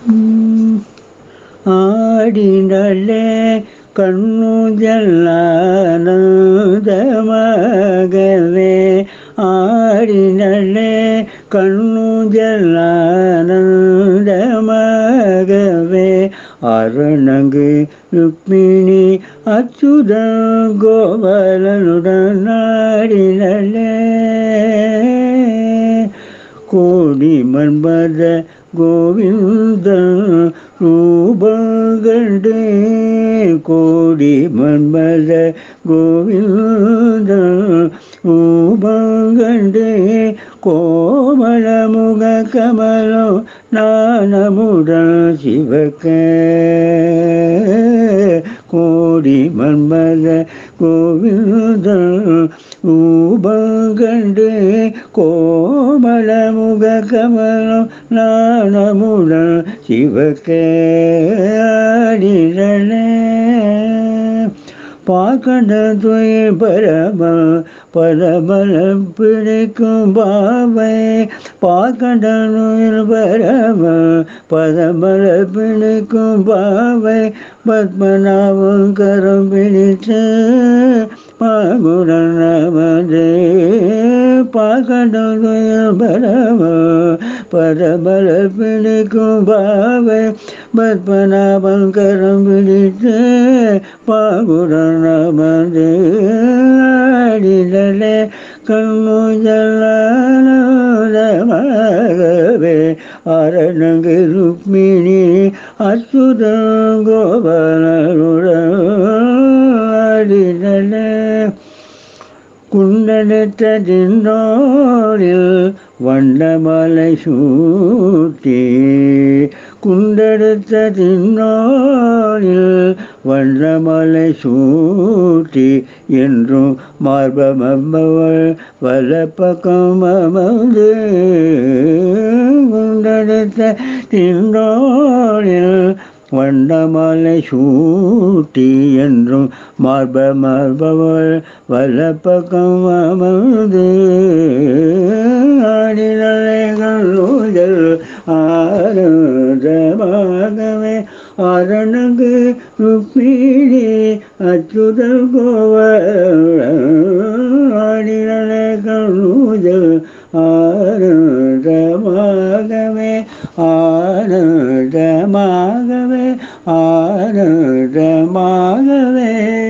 ம், ஆடினலே கண்ணுஜல்லானந்தமாகவே ஆடினலே கண்ணுஜல்லானந்தமாகவே அருணங்கு ருக்மிணி அச்சுத கோவலனுடன் ஆடினலே கோடி மன்மத கோவிந்த ரூபங்கண்டே கோடி மன்மத கோவிந்த ரூபங்கண்டே கோமளமுக கமலம் நானமுடன் சிவக்க கோடி மன்மத கோவிந்த ரூபங்கண்டே கோமளமுக கமலம் நாணமுடன் சிவக்கேடினே பார்க்கண்ட துய பரம பரமல பிடிக்கும் பாவை பார்க்கண்ட நுயில் பரம பரமல பிடிக்கும் பாவை பத்மநாபம் கரம் பிடித்து பாகுடன் நமதே பார்க்கண்ட துயில் பரம பரமல பிடிக்கும் பாவை பத்மநாபம் கரம் பிடித்து பாகுடன் நமது அடிதலே கண்ணுஜல்லானவே அரணங்கு ருக்மிணி அச்சுத கோபலருடனே குண்டெடுத்ததின்னோரில் வண்டமலை சூட்டி குண்டெடுத்ததின்னோரில் வண்டமலை சூட்டி என்றும் மார்பமம்பவள் வலப்பக்கம் அமர்ந்து குண்டெடுத்த தின்னோரில் வண்டமலை சூட்டி என்றும் மார்ப மார்பவள் வலப்பக்கம் அமர்ந்து ஆடினலைகள் ஊழல் ஆரதமாகவே அரணங்கு ருக்மிணி அச்சுதல் கோவ ஆடினலைகள் ஊழல் ஆனந்தமாகவே ஆனந்தமாகவே ஆனந்தமாகவே